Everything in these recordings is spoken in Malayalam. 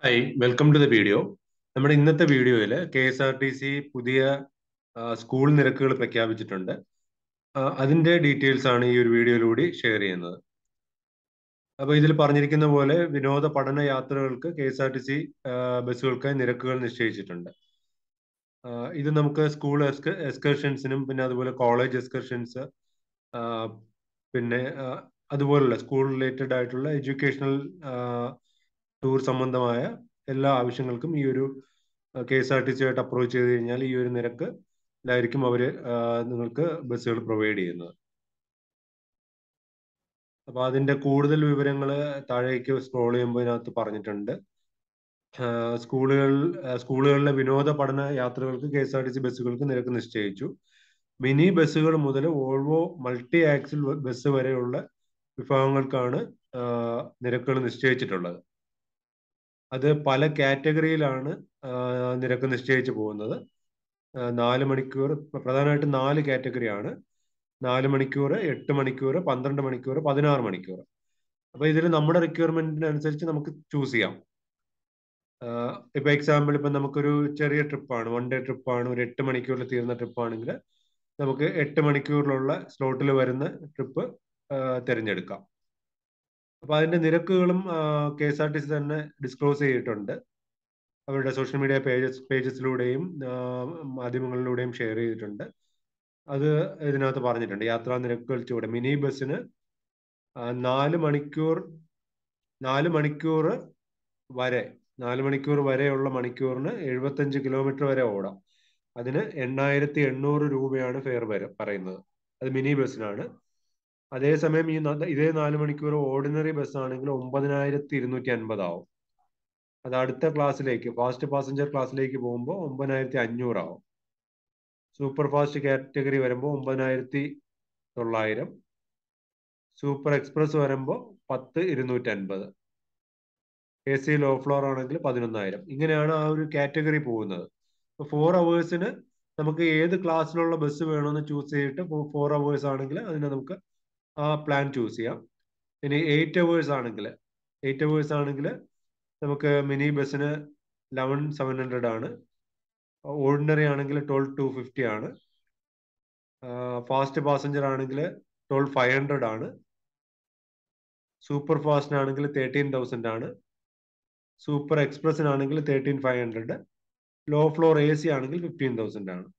hi welcome to the video നമ്മുടെ ഇന്നത്തെ വീഡിയോയിൽ K S R T C പുതിയ ആ, സ്കൂൾ നിരക്കുകൾ പ്രഖ്യാപിച്ചിട്ടുണ്ട് ആ, അതിന്റെ ഡീറ്റെയിൽസ് ആണ് ഈ ഒരു വീഡിയോയിലൂടെ ഷെയർ ചെയ്യുന്നത് അപ്പോൾ ഇതിൽ പറഞ്ഞിരിക്കുന്ന പോലെ വിനോദ പഠന യാത്രകൾക്ക് K S R T C ബസ്സുകൾക്ക് നിരക്കുകൾ നിശ്ചയിച്ചിട്ടുണ്ട് ആ, ഇത് നമുക്ക് സ്കൂൾ എക്സ്കർഷൻസിനും പിന്നെ അതുപോലെ കോളേജ് എക്സ്കർഷൻസ് പിന്നെ ആ, അതുപോലുള്ള സ്കൂൾ റിലേറ്റഡ് ആയിട്ടുള്ള എഡ്യൂക്കേഷണൽ ടൂർ സംബന്ധമായ എല്ലാ ആവശ്യങ്ങൾക്കും ഈ ഒരു K S R T C ആയിട്ട് അപ്രോച്ച് ചെയ്ത് കഴിഞ്ഞാൽ ഈ ഒരു നിരക്ക് ായിരിക്കും അവർ നിങ്ങൾക്ക് ബസ്സുകൾ പ്രൊവൈഡ് ചെയ്യുന്നത് അപ്പൊ അതിന്റെ കൂടുതൽ വിവരങ്ങൾ താഴേക്ക് സ്ക്രോൾ ചെയ്യുമ്പോൾ ഇതിനകത്ത് പറഞ്ഞിട്ടുണ്ട് ആഹ് സ്കൂളുകൾ ആഹ് സ്കൂളുകളിലെ വിനോദ പഠന യാത്രകൾക്ക് K S R T C ബസ്സുകൾക്ക് നിരക്ക് നിശ്ചയിച്ചു മിനി ബസ്സുകൾ മുതൽ വോൾവോ മൾട്ടി ആക്സിൽ ബസ് വരെയുള്ള വിഭാഗങ്ങൾക്കാണ് ആഹ് നിരക്കുകൾ നിശ്ചയിച്ചിട്ടുള്ളത് അത് പല കാറ്റഗറിയിലാണ് ആഹ് നിരക്ക് നിശ്ചയിച്ചു പോകുന്നത് ആഹ് നാല് മണിക്കൂർ പ്രധാനമായിട്ടും നാല് കാറ്റഗറിയാണ് നാല് മണിക്കൂർ എട്ട് മണിക്കൂർ പന്ത്രണ്ട് മണിക്കൂർ പതിനാറ് മണിക്കൂർ അപ്പൊ ഇതിൽ നമ്മുടെ റിക്വയർമെന്റിനനുസരിച്ച് നമുക്ക് ചൂസ് ചെയ്യാം ആഹ് ഇപ്പൊ എക്സാമ്പിൾ ഇപ്പൊ നമുക്കൊരു ചെറിയ ട്രിപ്പാണ് വൺ ഡേ ട്രിപ്പാണ് ഒരു എട്ട് മണിക്കൂറിൽ തീർന്ന ട്രിപ്പ് ആണെങ്കിൽ നമുക്ക് എട്ട് മണിക്കൂറിലുള്ള സ്ലോട്ടിൽ വരുന്ന ട്രിപ്പ് തിരഞ്ഞെടുക്കാം അപ്പൊ അതിന്റെ നിരക്കുകളും K S R T C തന്നെ ഡിസ്ക്ലോസ് ചെയ്തിട്ടുണ്ട് അവരുടെ സോഷ്യൽ മീഡിയ പേജസ് പേജസിലൂടെയും മാധ്യമങ്ങളിലൂടെയും ഷെയർ ചെയ്തിട്ടുണ്ട് അത് ഇതിനകത്ത് പറഞ്ഞിട്ടുണ്ട് യാത്രാ നിരക്കുകൾ ചൂടെ മിനി ബസ്സിന് ആ, നാല് മണിക്കൂർ നാല് മണിക്കൂർ വരെ നാല് മണിക്കൂർ വരെയുള്ള മണിക്കൂറിന് എഴുപത്തഞ്ച് കിലോമീറ്റർ വരെ ഓടാം അതിന് എണ്ണായിരത്തി എണ്ണൂറ് രൂപയാണ് ഫെയർ വരെ പറയുന്നത് അത് മിനി ബസ്സിനാണ് അതേസമയം ഈ ന- ഇതേ നാല് മണിക്കൂർ ഓർഡിനറി ബസ് ആണെങ്കിൽ ഒമ്പതിനായിരത്തി ഇരുന്നൂറ്റി അൻപതാവും അത് അടുത്ത ക്ലാസ്സിലേക്ക് ഫാസ്റ്റ് പാസഞ്ചർ ക്ലാസ്സിലേക്ക് പോകുമ്പോൾ ഒമ്പതിനായിരത്തി അഞ്ഞൂറാവും സൂപ്പർ ഫാസ്റ്റ് കാറ്റഗറി വരുമ്പോൾ ഒമ്പതിനായിരത്തി തൊള്ളായിരം സൂപ്പർ എക്സ്പ്രസ് വരുമ്പോൾ പത്ത് ഇരുന്നൂറ്റി അൻപത് എ സി ലോ ഫ്ലോർ ആണെങ്കിൽ പതിനൊന്നായിരം ഇങ്ങനെയാണ് ആ ഒരു കാറ്റഗറി പോകുന്നത് ഇപ്പോൾ ഫോർ അവേഴ്സിന് നമുക്ക് ഏത് ക്ലാസ്സിലുള്ള ബസ് വേണമെന്ന് ചൂസ് ചെയ്തിട്ട് ഫോർ അവേഴ്സ് ആണെങ്കിൽ അതിന് നമുക്ക് ആ പ്ലാൻ ചൂസ് ചെയ്യാം ഇനി എയ്റ്റ് അവേഴ്സ് ആണെങ്കിൽ എയ്റ്റ് അവേഴ്സ് ആണെങ്കിൽ നമുക്ക് മിനി ബസ്സിന് ലെവൻ സെവൻ ഹൺഡ്രഡ് ആണ് ഓർഡിനറി ആണെങ്കിൽ ട്വൽവ് ടു ഫിഫ്റ്റി ആണ് ഫാസ്റ്റ് പാസഞ്ചർ ആണെങ്കിൽ ട്വൽവ് ഫൈവ് ഹൺഡ്രഡ് ആണ് സൂപ്പർ ഫാസ്റ്റ് ആണെങ്കിൽ തേർട്ടീൻ തൗസൻഡ് ആണ് സൂപ്പർ എക്സ്പ്രസിനാണെങ്കിൽ thirteen five hundred low floor A C ആണെങ്കിൽ ഫിഫ്റ്റീൻ തൗസൻഡ് ആണ്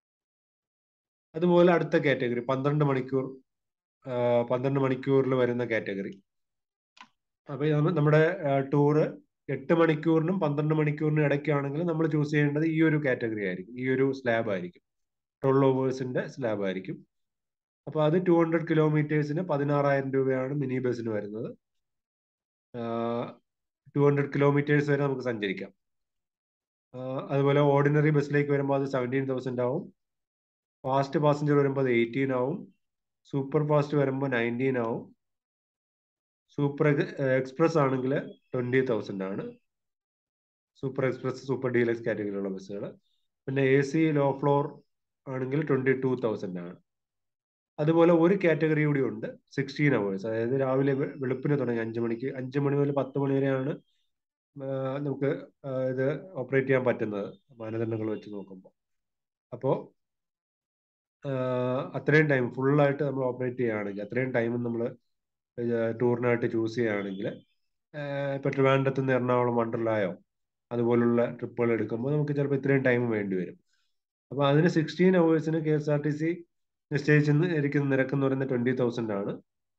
അതുപോലെ അടുത്ത കാറ്റഗറി പന്ത്രണ്ട് മണിക്കൂർ ആ, പന്ത്രണ്ട് മണിക്കൂറിൽ വരുന്ന കാറ്റഗറി അപ്പൊ ഇത് നമ്മ- നമ്മുടെ ടൂറ് എട്ട് മണിക്കൂറിനും പന്ത്രണ്ട് മണിക്കൂറിനും ഇടയ്ക്കാണെങ്കിൽ നമ്മൾ ചൂസ് ചെയ്യേണ്ടത് ഈ ഒരു കാറ്റഗറി ആയിരിക്കും ഈ ഒരു സ്ലാബ് ആയിരിക്കും ട്വൽവ് ഓവേഴ്സിന്റെ സ്ലാബ് ആയിരിക്കും അപ്പൊ അത് ടു ഹൺഡ്രഡ് കിലോമീറ്റേഴ്സിന് പതിനാറായിരം രൂപയാണ് മിനി ബസ്സിന് വരുന്നത് ടു ഹൺഡ്രഡ് കിലോമീറ്റേഴ്സ് വരെ നമുക്ക് സഞ്ചരിക്കാം ആ, അതുപോലെ ഓർഡിനറി ബസ്സിലേക്ക് വരുമ്പോൾ അത് സെവൻറ്റീൻ തൗസൻഡ് ആവും ഫാസ്റ്റ് പാസഞ്ചർ വരുമ്പോൾ അത് എയ്റ്റീൻ ആവും സൂപ്പർ ഫാസ്റ്റ് വരുമ്പോൾ നയൻറ്റീൻ ആവും സൂപ്പർ എക്സ്പ്രസ് ആണെങ്കിൽ ട്വന്റി തൗസൻഡ് ആണ് സൂപ്പർ എക്സ്പ്രസ് സൂപ്പർ ഡീലക്സ് കാറ്റഗറിയിലുള്ള ബസ്സുകൾ പിന്നെ എ സി ലോ ഫ്ലോർ ആണെങ്കിൽ ട്വന്റി ടു തൗസൻഡ് ആണ് അതുപോലെ ഒരു കാറ്റഗറി കൂടി ഉണ്ട് സിക്സ്റ്റീൻ അവേഴ്സ് അതായത് രാവിലെ വെ- വെളുപ്പിന് തുടങ്ങി അഞ്ച് മണിക്ക് അഞ്ച് മണി മുതൽ പത്ത് മണി വരെയാണ് ആ, നമുക്ക് ആ, ഇത് ഓപ്പറേറ്റ് ചെയ്യാൻ പറ്റുന്നത് മാനദണ്ഡങ്ങൾ വെച്ച് നോക്കുമ്പോൾ അപ്പോൾ അത്രയും ടൈം ഫുള്ളായിട്ട് നമ്മൾ ഓപ്പറേറ്റ് ചെയ്യുകയാണെങ്കിൽ അത്രയും ടൈം നമ്മൾ ടൂറിനായിട്ട് ചൂസ് ചെയ്യുകയാണെങ്കിൽ ഇപ്പൊ ട്രിവാൻഡ്രത്ത് നിന്ന് എറണാകുളം വണ്ടർലായോ അതുപോലുള്ള ട്രിപ്പുകൾ എടുക്കുമ്പോൾ നമുക്ക് ചിലപ്പോൾ ഇത്രയും ടൈം വേണ്ടി വരും അപ്പൊ അതിന് സിക്സ്റ്റീൻ അവേഴ്സിന് K S R T C നിശ്ചയിച്ച് ഇരിക്കുന്ന നിരക്ക് എന്ന് പറയുന്നത് ട്വന്റി തൗസൻഡ് ആണ്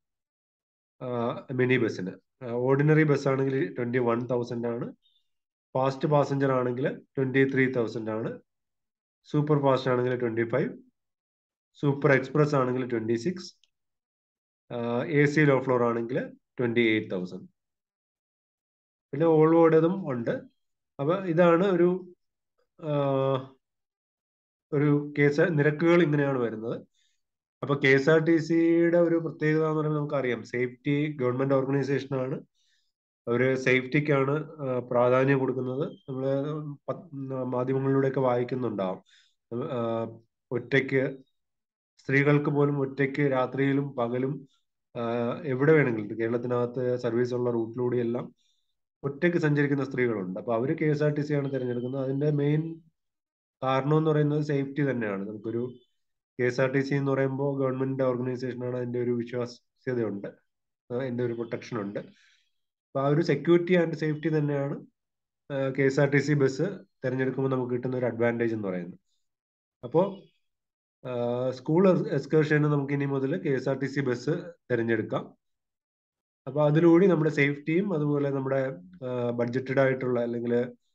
മിനി ബസ്സിന് ഓർഡിനറി ബസ് ആണെങ്കിൽ ട്വന്റി വൺ തൗസൻഡ് ആണ് ഫാസ്റ്റ് പാസഞ്ചർ ആണെങ്കിൽ ട്വന്റി ത്രീ തൗസൻഡ് ആണ് സൂപ്പർ ഫാസ്റ്റ് ആണെങ്കിൽ ട്വന്റി ഫൈവ് സൂപ്പർ എക്സ്പ്രസ് ആണെങ്കിൽ twenty six A C low floor ആണെങ്കിൽ ട്വന്റി എയ്റ്റ് തൗസൻഡ് പിന്നെ ഓൾവോർഡതും ഉണ്ട് അപ്പൊ ഇതാണ് ഒരു ആ, ഒരു കേസ് നിരക്കുകൾ ഇങ്ങനെയാണ് വരുന്നത് അപ്പൊ കെ എസ് ആർ ടി സിയുടെ ഒരു പ്രത്യേകത എന്ന് പറയുന്നത് നമുക്കറിയാം സേഫ്റ്റി ഗവൺമെന്റ് ഓർഗനൈസേഷൻ ആണ് അവര് സേഫ്റ്റിക്കാണ് ആ, പ്രാധാന്യം കൊടുക്കുന്നത് നമ്മൾ മാധ്യമങ്ങളിലൂടെയൊക്കെ വായിക്കുന്നുണ്ടാവും ആ, ഒറ്റയ്ക്ക് സ്ത്രീകൾക്ക് പോലും ഒറ്റയ്ക്ക് രാത്രിയിലും പകലും ആ, എവിടെ വേണമെങ്കിലും കേരളത്തിനകത്ത് സർവീസ് ഉള്ള റൂട്ടിലൂടെ എല്ലാം ഒറ്റയ്ക്ക് സഞ്ചരിക്കുന്ന സ്ത്രീകളുണ്ട് അപ്പൊ അവര് K S R T C ആണ് തിരഞ്ഞെടുക്കുന്നത് അതിന്റെ മെയിൻ കാരണം എന്ന് പറയുന്നത് സേഫ്റ്റി തന്നെയാണ് നമുക്കൊരു K S R T C എന്ന് പറയുമ്പോൾ ഗവൺമെന്റ് ഓർഗനൈസേഷൻ ആണ് അതിന്റെ ഒരു വിശ്വാസ്യതയുണ്ട് അതിന്റെ ഒരു പ്രൊട്ടക്ഷൻ ഉണ്ട് അപ്പൊ ആ ഒരു സെക്യൂരിറ്റി ആൻഡ് സേഫ്റ്റി തന്നെയാണ് K S R T C bus തിരഞ്ഞെടുക്കുമ്പോൾ നമുക്ക് കിട്ടുന്ന ഒരു അഡ്വാൻറ്റേജ് എന്ന് പറയുന്നത് അപ്പോൾ സ്കൂൾ എക്സ്കർഷന് നമുക്ക് ഇനി മുതൽ K S R T C bus തിരഞ്ഞെടുക്കാം അപ്പൊ അതിലൂടെ നമ്മുടെ സേഫ്റ്റിയും അതുപോലെ നമ്മുടെ ബഡ്ജറ്റഡ് ആയിട്ടുള്ള അല്ലെങ്കിൽ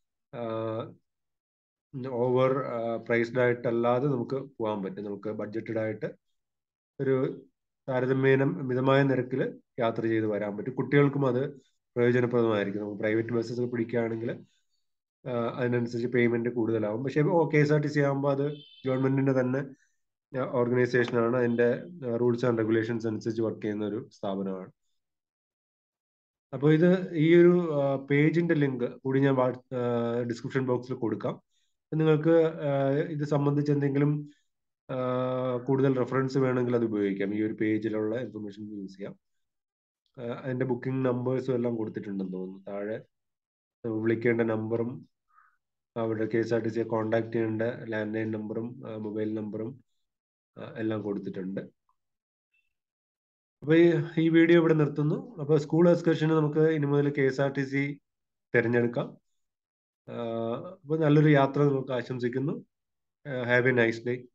ഓവർ പ്രൈസ്ഡ് ആയിട്ടല്ലാതെ നമുക്ക് പോകാൻ പറ്റും നമുക്ക് ബഡ്ജറ്റഡ് ആയിട്ട് ഒരു താരതമ്യേന മിതമായ നിരക്കിൽ യാത്ര ചെയ്ത് വരാൻ പറ്റും കുട്ടികൾക്കും അത് പ്രയോജനപ്രദമായിരിക്കും നമുക്ക് പ്രൈവറ്റ് ബസ്സസ് പിടിക്കുകയാണെങ്കിൽ അതിനനുസരിച്ച് പേയ്മെന്റ് കൂടുതലാവും പക്ഷേ K S R T C ആകുമ്പോൾ അത് ഗവൺമെന്റിന്റെ തന്നെ ഓർഗനൈസേഷനാണ് അതിന്റെ റൂൾസ് ആൻഡ് റെഗുലേഷൻസ് അനുസരിച്ച് വർക്ക് ചെയ്യുന്ന ഒരു സ്ഥാപനമാണ് അപ്പോൾ ഇത് ഈ ഒരു പേജിന്റെ ലിങ്ക് കൂടി ഞാൻ ഡിസ്ക്രിപ്ഷൻ ബോക്സിൽ കൊടുക്കാം നിങ്ങൾക്ക് ഇത് സംബന്ധിച്ച് എന്തെങ്കിലും കൂടുതൽ റെഫറൻസ് വേണമെങ്കിൽ അത് ഉപയോഗിക്കാം ഈ ഒരു പേജിലുള്ള ഇൻഫർമേഷൻ യൂസ് ചെയ്യാം അതിന്റെ ബുക്കിംഗ് നമ്പേഴ്സും എല്ലാം കൊടുത്തിട്ടുണ്ടെന്ന് തോന്നുന്നു താഴെ വിളിക്കേണ്ട നമ്പറും അവിടെ കെ എസ് ആർ ടി സിയെ കോൺടാക്ട് ചെയ്യേണ്ട ലാൻഡ് ലൈൻ നമ്പറും മൊബൈൽ നമ്പറും എല്ലാം കൊടുത്തിട്ടുണ്ട് അപ്പൊ ഈ വീഡിയോ ഇവിടെ നിർത്തുന്നു അപ്പൊ സ്കൂൾ എക്സ്കർഷന് നമുക്ക് ഇനി മുതൽ K S R T C തിരഞ്ഞെടുക്കാം അപ്പൊ നല്ലൊരു യാത്ര നമുക്ക് ആശംസിക്കുന്നു ഹാവ് എ നൈസ് ഡേ